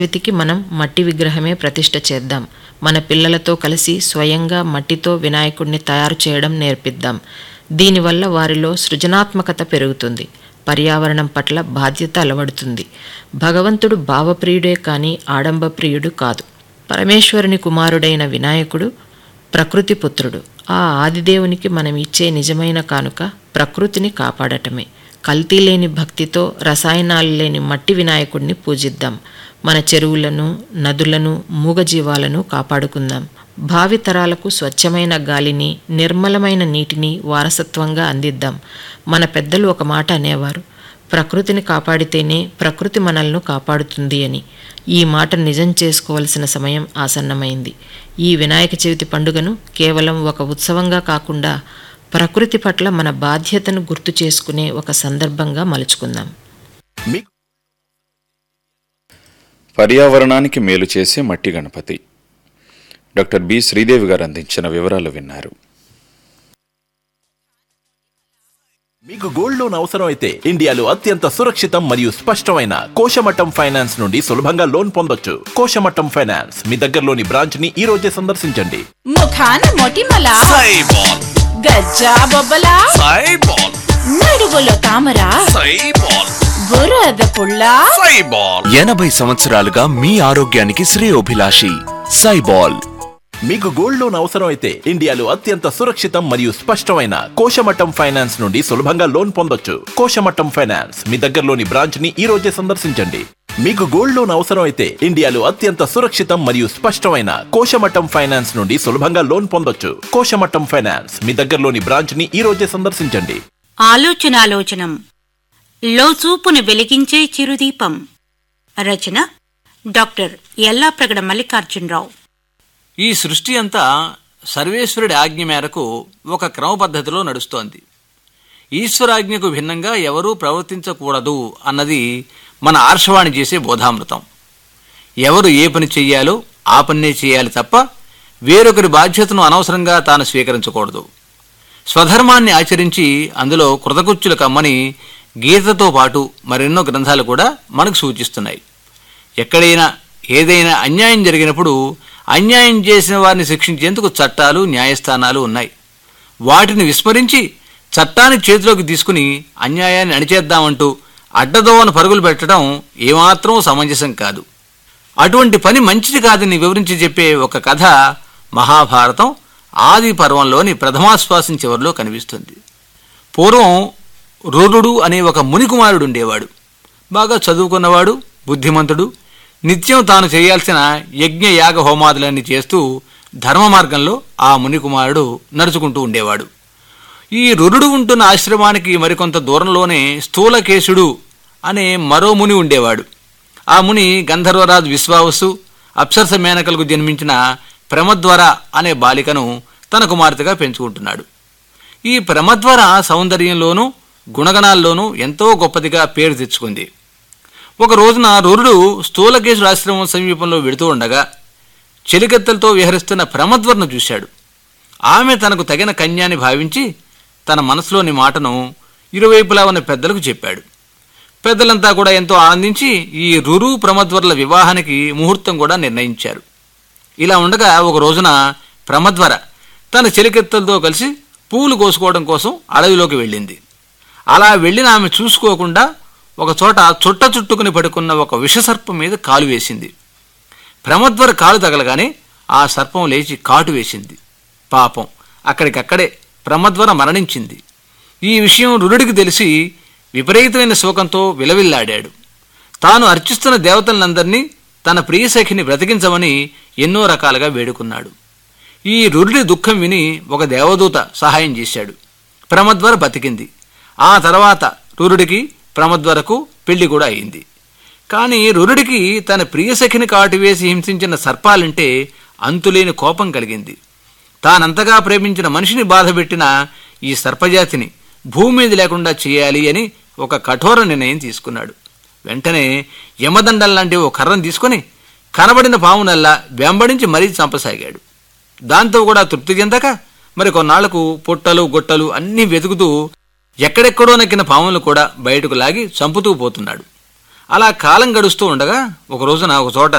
వెతికి మనం మట్టి విగ్రహమే ప్రతిష్ఠ చేద్దాం మన పిల్లలతో కలిసి స్వయంగా మట్టితో వినాయకుడిని తయారు చేయడం నేర్పిద్దాం దీనివల్ల వారిలో సృజనాత్మకత పెరుగుతుంది పర్యావరణం పట్ల బాధ్యత అలవడుతుంది భగవంతుడు భావప్రియుడే కానీ ఆడంబప్రియుడు కాదు పరమేశ్వరుని కుమారుడైన వినాయకుడు ప్రకృతి పుత్రుడు ఆ ఆదిదేవునికి మనం ఇచ్చే నిజమైన కానుక ప్రకృతిని కాపాడటమే కల్తీ లేని భక్తితో రసాయనాలు లేని మట్టి వినాయకుడిని పూజిద్దాం మన చెరువులను నదులను మూగజీవాలను కాపాడుకుందాం భావితరాలకు స్వచ్ఛమైన గాలిని నిర్మలమైన నీటిని వారసత్వంగా అందిద్దాం మన పెద్దలు ఒక మాట అనేవారు ప్రకృతిని కాపాడితేనే ప్రకృతి మనల్ని కాపాడుతుంది అని ఈ మాట నిజం చేసుకోవలసిన సమయం ఆసన్నమైంది ఈ వినాయక చవితి పండుగను కేవలం ఒక ఉత్సవంగా కాకుండా ప్రకృతి పట్ల మన బాధ్యతను గుర్తు చేసుకునే ఒక సందర్భంగా మలుచుకుందాం మీకు పర్యావరణానికి మేలు చేసే మట్టి గణపతి డాక్టర్ బి శ్రీదేవి గారు అందించిన వివరాలు విన్నారు మీకు గోల్డ్ లోన్ అవసరం అయితే ఇండియాలో అత్యంత సురక్షితం మరియు స్పష్టమైన కోశమట్టం ఫైనాన్స్ నుండి సులభంగా లోన్ పొందొచ్చు కోశమట్టం ఫైనాన్స్ మీ దగ్గరలోని బ్రాంచ్ ని ఈ రోజే సందర్శించండి ముఖాన మొటిమల సైబాల్ గజ్జా బొబ్బల సైబాల్ నడుగులో తామర సైబాల్ బురద పుల్ల సైబాల్ ఎనభై సంవత్సరాలుగా మీ ఆరోగ్యానికి శ్రేయోభిలాషి సైబాల్ మీకు గోల్డ్ లోన్ అవసరం అయితే ఇండియాలో అత్యంత సురక్షితం మరియు స్పష్టమైన కోశమట్టం ఫైనాన్స్ నుండి సులభంగా లోన్ పొందొచ్చు కోశమట్టం ఫైనాన్స్ మీ దగ్గరలోని బ్రాంచ్ ని ఈ రోజే సందర్శించండి మీకు గోల్డ్ లోన్ అవసరం అయితే ఇండియాలో అత్యంత సురక్షితం మరియు స్పష్టమైన కోశమట్టం ఫైనాన్స్ నుండి సులభంగా లోన్ పొందొచ్చు కోశమట్టం ఫైనాన్స్ మీ దగ్గరలోని బ్రాంచ్ ని ఈ రోజే సందర్శించండి ఆలోచనాలోచనం లోచూపును వెలిగించే చిరుదీపం రచన డాక్టర్ ఎల్లాప్రగడ మల్లికార్జునరావు ఈ సృష్టి అంతా సర్వేశ్వరుడి ఆజ్ఞ మేరకు ఒక క్రమ పద్ధతిలో నడుస్తోంది ఈశ్వరాజ్ఞకు భిన్నంగా ఎవరూ ప్రవర్తించకూడదు అన్నది మన ఆర్షవాణి చేసే బోధామృతం ఎవరు ఏ పని చెయ్యాలో ఆ పన్నే చేయాలి తప్ప వేరొకరి బాధ్యతను అనవసరంగా తాను స్వీకరించకూడదు స్వధర్మాన్ని ఆచరించి అందులో కృతకృత్యుల కమ్మని గీతతో పాటు మరెన్నో గ్రంథాలు కూడా మనకు సూచిస్తున్నాయి ఎక్కడైనా ఏదైనా అన్యాయం జరిగినప్పుడు అన్యాయం చేసిన వారిని శిక్షించేందుకు చట్టాలు న్యాయస్థానాలు ఉన్నాయి వాటిని విస్మరించి చట్టాన్ని చేతిలోకి తీసుకుని అన్యాయాన్ని అణిచేద్దామంటూ అడ్డదోవన పరుగులు పెట్టడం ఏమాత్రం సమంజసం కాదు అటువంటి పని మంచిది కాదని వివరించి చెప్పే ఒక కథ మహాభారతం ఆది పర్వంలోని ప్రథమాశ్వాసం చివరిలో కనిపిస్తుంది పూర్వం రురుడు అనే ఒక మునికుమారుడు ఉండేవాడు బాగా చదువుకున్నవాడు బుద్ధిమంతుడు నిత్యం తాను చేయాల్సిన యజ్ఞ యాగ హోమాదులన్నీ చేస్తూ ధర్మ మార్గంలో ఆ మునికుమారుడు నడుచుకుంటూ ఉండేవాడు ఈ రురుడు ఉంటున్న ఆశ్రమానికి మరికొంత దూరంలోనే స్థూలకేశుడు అనే మరో ముని ఉండేవాడు ఆ ముని గంధర్వరాజు విశ్వావసు అప్సరస మేనకలకు జన్మించిన ప్రమద్వర అనే బాలికను తన కుమార్తెగా పెంచుకుంటున్నాడు ఈ ప్రమద్వర సౌందర్యంలోనూ గుణగణాల్లోనూ ఎంతో గొప్పదిగా పేరు తెచ్చుకుంది ఒక రోజున రురుడు స్థూలకేశుడు ఆశ్రమం సమీపంలో వెడుతూ ఉండగా చెలికత్తెలతో విహరిస్తున్న ప్రమద్వరను చూశాడు ఆమె తనకు తగిన కన్యాని భావించి తన మనసులోని మాటను ఇరువైపులా ఉన్న పెద్దలకు చెప్పాడు పెద్దలంతా కూడా ఎంతో ఆనందించి ఈ రురు ప్రమద్వరల వివాహానికి ముహూర్తం కూడా నిర్ణయించారు ఇలా ఉండగా ఒక రోజున ప్రమద్వర తన చెలికెత్తలతో కలిసి పూలు కోసుకోవడం కోసం అడవిలోకి వెళ్ళింది అలా వెళ్ళిన ఆమె చూసుకోకుండా ఒక చోట చుట్ట చుట్టుకుని పడుకున్న ఒక విషసర్పం మీద కాలు వేసింది ప్రమద్వర కాలు తగలగానే ఆ సర్పం లేచి కాటు వేసింది పాపం అక్కడికక్కడే ప్రమద్వర మరణించింది ఈ విషయం రురుడికి తెలిసి విపరీతమైన శోకంతో విలవిల్లాడాడు తాను అర్చిస్తున్న దేవతలందరినీ తన ప్రియసఖిని బ్రతికించమని ఎన్నో రకాలుగా వేడుకున్నాడు ఈ రురుడి దుఃఖం విని ఒక దేవదూత సహాయం చేశాడు ప్రమద్వర బతికింది ఆ తర్వాత రురుడికి ప్రమద్వరకు పెళ్లి కూడా అయింది కానీ రురుడికి తన ప్రియసఖిని కాటువేసి హింసించిన సర్పాలంటే అంతులేని కోపం కలిగింది తానంతగా ప్రేమించిన మనిషిని బాధపెట్టిన ఈ సర్పజాతిని భూమి మీద లేకుండా చేయాలి అని ఒక కఠోర నిర్ణయం తీసుకున్నాడు వెంటనే యమదండం లాంటి ఓ కర్రను తీసుకొని కనబడిన పామునల్లా వెంబడించి మరీ చంపసాగాడు దాంతో కూడా తృప్తి చెందక మరి కొన్నాళ్లకు పుట్టలు గుట్టలు అన్నీ వెతుకుతూ ఎక్కడెక్కడో నక్కిన పాములు కూడా బయటకు లాగి చంపుతూ పోతున్నాడు అలా కాలం గడుస్తూ ఉండగా ఒక రోజున ఒక చోట